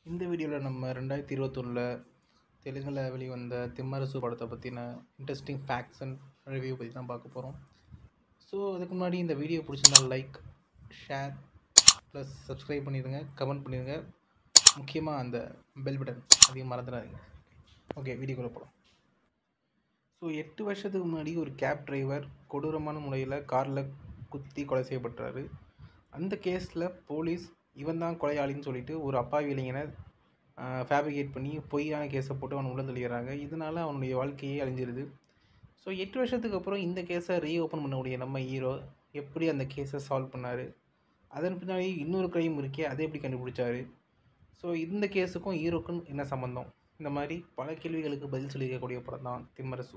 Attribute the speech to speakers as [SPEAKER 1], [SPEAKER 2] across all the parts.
[SPEAKER 1] இந்த வீடியோவில் நம்ம ரெண்டாயிரத்தி இருபத்தொன்னில் தெலுங்கில் வெளிவந்த திம்மரசு படத்தை பற்றின இன்ட்ரெஸ்டிங் ஃபேக்ட்ஸ் அண்ட் ரிவ்யூ பற்றி தான் பார்க்க போகிறோம் ஸோ அதுக்கு முன்னாடி இந்த வீடியோ பிடிச்சிருந்தா லைக் ஷேர் ப்ளஸ் சப்ஸ்கிரைப் பண்ணிடுங்க கமெண்ட் பண்ணிடுங்க முக்கியமாக அந்த பெல் பட்டன் அதையும் மறந்துடாதீங்க ஓகே வீடியோக்குள்ளே போகலாம் ஸோ எட்டு வருஷத்துக்கு முன்னாடி ஒரு கேப் டிரைவர் கொடூரமான முறையில் காரில் குத்தி கொலை செய்யப்பட்டாரு அந்த கேஸில் போலீஸ் இவன் தான் கொலையாளின்னு சொல்லிட்டு ஒரு அப்பாவி இளைஞனை ஃபேப்ரிகேட் பண்ணி பொய்யான கேஸை போட்டு அவனை உள்ள தள்ளிடுறாங்க இதனால அவனுடைய வாழ்க்கையே அழிஞ்சிருது ஸோ எட்டு வருஷத்துக்கு அப்புறம் இந்த கேஸை ரீஓப்பன் பண்ணக்கூடிய நம்ம ஹீரோ எப்படி அந்த கேஸை சால்வ் பண்ணார் அதன் பின்னாடி இன்னொரு க்ரைம் இருக்கே அதை எப்படி கண்டுபிடிச்சாரு ஸோ இந்த கேஸுக்கும் ஹீரோக்கும் என்ன சம்மந்தம் இந்த மாதிரி பல கேள்விகளுக்கு பதில் சொல்லியிருக்கக்கூடிய படம் தான் திம்மரசு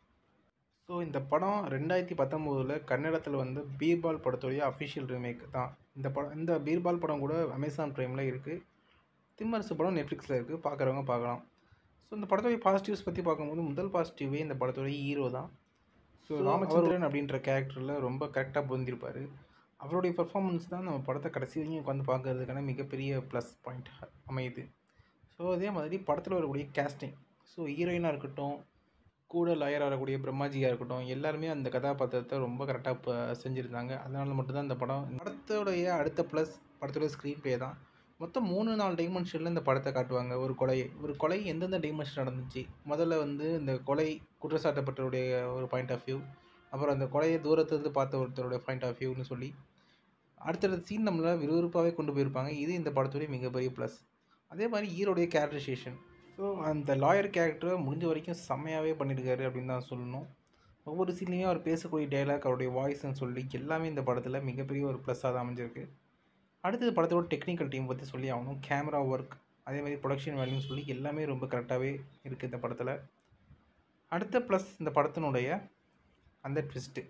[SPEAKER 1] ஸோ இந்த படம் ரெண்டாயிரத்தி பத்தொம்போதில் கன்னடத்தில் வந்து பீர்பால் படத்துடைய அஃபிஷியல் ரீமேக் தான் இந்த படம் இந்த பீர்பால் படம் கூட அமேசான் ப்ரைமில் இருக்குது திம்மரசு படம் நெட்ஃப்ளிக்ஸில் இருக்குது பார்க்குறவங்க பார்க்கலாம் ஸோ இந்த படத்துடைய பாசிட்டிவ்ஸ் பற்றி பார்க்கும்போது முதல் பாசிட்டிவே இந்த படத்துடைய ஹீரோ தான் ஸோ ராமச்சந்திரன் அப்படின்ற கேரக்டரில் ரொம்ப கரெக்டாக பொருந்திருப்பார் அவருடைய பர்ஃபார்மன்ஸ் தான் நம்ம படத்தை கடைசி வரைக்கும் உட்காந்து பார்க்கறதுக்கான மிகப்பெரிய ப்ளஸ் பாயிண்ட் அமையுது ஸோ அதே மாதிரி படத்தில் வரக்கூடிய கேஸ்டிங் ஸோ ஹீரோயினாக இருக்கட்டும் கூட லாயராக வரக்கூடிய பிரம்மாஜியாக இருக்கட்டும் எல்லாருமே அந்த கதாபாத்திரத்தை ரொம்ப கரெக்டாக இப்போ செஞ்சுருந்தாங்க அதனால மட்டும்தான் இந்த படம் படத்தோடைய அடுத்த ப்ளஸ் படத்தோடைய ஸ்க்ரீன் ப்ளே தான் மொத்தம் மூணு நாலு டைமென்ஷனில் இந்த படத்தை காட்டுவாங்க ஒரு கொலையை ஒரு கொலை எந்தெந்த டைமென்ஷன் நடந்துச்சு முதல்ல வந்து இந்த கொலை குற்றச்சாட்டப்பட்டவருடைய ஒரு பாயிண்ட் ஆஃப் வியூ அப்புறம் அந்த கொலையை தூரத்துலேருந்து பார்த்த ஒருத்தருடைய பாயிண்ட் ஆஃப் வியூன்னு சொல்லி அடுத்தடுத்த சீன் நம்மளை விறுவிறுப்பாகவே கொண்டு போயிருப்பாங்க இது இந்த படத்துடைய மிகப்பெரிய ப்ளஸ் அதே மாதிரி ஈரோடைய கேரக்டரைசேஷன் ஸோ அந்த லாயர் கேரக்டரை முடிஞ்ச வரைக்கும் செம்மையாகவே பண்ணியிருக்காரு அப்படின்னு தான் சொல்லணும் ஒவ்வொரு சீன்லேயும் அவர் பேசக்கூடிய டைலாக் அவருடைய வாய்ஸ்ன்னு சொல்லி எல்லாமே இந்த படத்தில் மிகப்பெரிய ஒரு ப்ளஸ்ஸாக தான் அமைஞ்சிருக்கு அடுத்தது படத்தோட டெக்னிக்கல் டீம் பற்றி சொல்லி ஆகணும் கேமரா ஒர்க் அதே மாதிரி ப்ரொடக்ஷன் வேல்யூன்னு சொல்லி எல்லாமே ரொம்ப கரெக்டாகவே இருக்குது இந்த படத்தில் அடுத்த ப்ளஸ் இந்த படத்தினுடைய அந்த ட்விஸ்ட்டு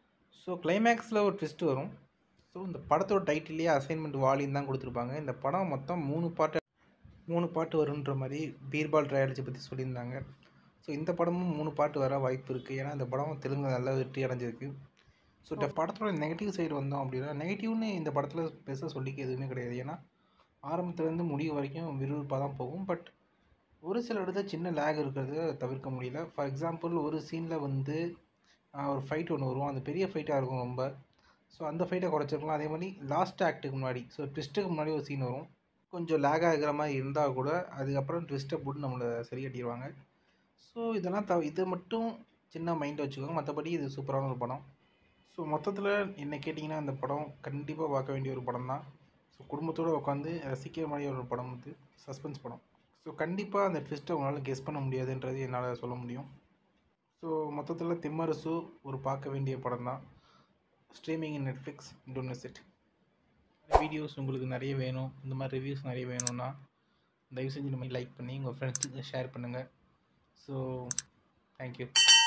[SPEAKER 1] ஸோ கிளைமேக்ஸில் ஒரு ட்விஸ்ட் வரும் ஸோ இந்த படத்தோட டைட்டிலேயே அசைன்மெண்ட் வாலின்னு தான் கொடுத்துருப்பாங்க இந்த படம் மொத்தம் மூணு பாட்டு மூணு பாட்டு வருன்ற மாதிரி பீர்பால் ட்ரையாலஜி பற்றி சொல்லியிருந்தாங்க ஸோ இந்த படமும் மூணு பாட்டு வர வாய்ப்பு இருக்குது ஏன்னா இந்த படம் தெலுங்கு நல்லா வெற்றி அடைஞ்சிருக்கு ஸோ இந்த படத்தோட நெகட்டிவ் சைடு வந்தோம் அப்படின்னா நெகட்டிவ்னு இந்த படத்தில் பெருசாக சொல்லிக்க எதுவுமே கிடையாது ஏன்னா ஆரம்பத்துலேருந்து முடிவு வரைக்கும் விறுவிறுப்பாக தான் போகும் பட் ஒரு சில இடத்துல சின்ன லேக் இருக்கிறது தவிர்க்க முடியல ஃபார் எக்ஸாம்பிள் ஒரு சீனில் வந்து ஒரு ஃபைட் ஒன்று வரும் அந்த பெரிய ஃபைட்டாக இருக்கும் ரொம்ப ஸோ அந்த ஃபைட்டை குறைச்சிருக்கலாம் அதே மாதிரி லாஸ்ட் ஆக்ட்டுக்கு முன்னாடி ஸோ ட்விஸ்ட்டுக்கு முன்னாடி ஒரு சீன் வரும் கொஞ்சம் லேக் ஆகிற மாதிரி இருந்தால் கூட அதுக்கப்புறம் ட்விஸ்ட்டை போட்டு நம்மளை சரி கட்டிடுவாங்க ஸோ இதெல்லாம் த இது மட்டும் சின்ன மைண்டை வச்சுக்கோங்க மற்றபடி இது சூப்பரான ஒரு படம் ஸோ மொத்தத்தில் என்ன கேட்டிங்கன்னா அந்த படம் கண்டிப்பாக பார்க்க வேண்டிய ஒரு படம் தான் ஸோ குடும்பத்தோடு உட்காந்து ரசிக்கிற மாதிரி ஒரு படம் வந்து சஸ்பென்ஸ் படம் ஸோ கண்டிப்பாக அந்த ட்விஸ்ட்டை உங்களால் கெஸ் பண்ண முடியாதுன்றது என்னால் சொல்ல முடியும் ஸோ மொத்தத்தில் திம்மரசு ஒரு பார்க்க வேண்டிய படம் தான் streaming in Netflix don't miss it videos உங்களுக்கு நிறைய வேணும் இந்த மாதிரி ரிவ்யூஸ் நிறைய வேணும்னா தயவு செஞ்சு இந்த மாதிரி லைக் பண்ணி உங்கள் ஃப்ரெண்ட்ஸுக்கு ஷேர் பண்ணுங்கள் ஸோ தேங்க்யூ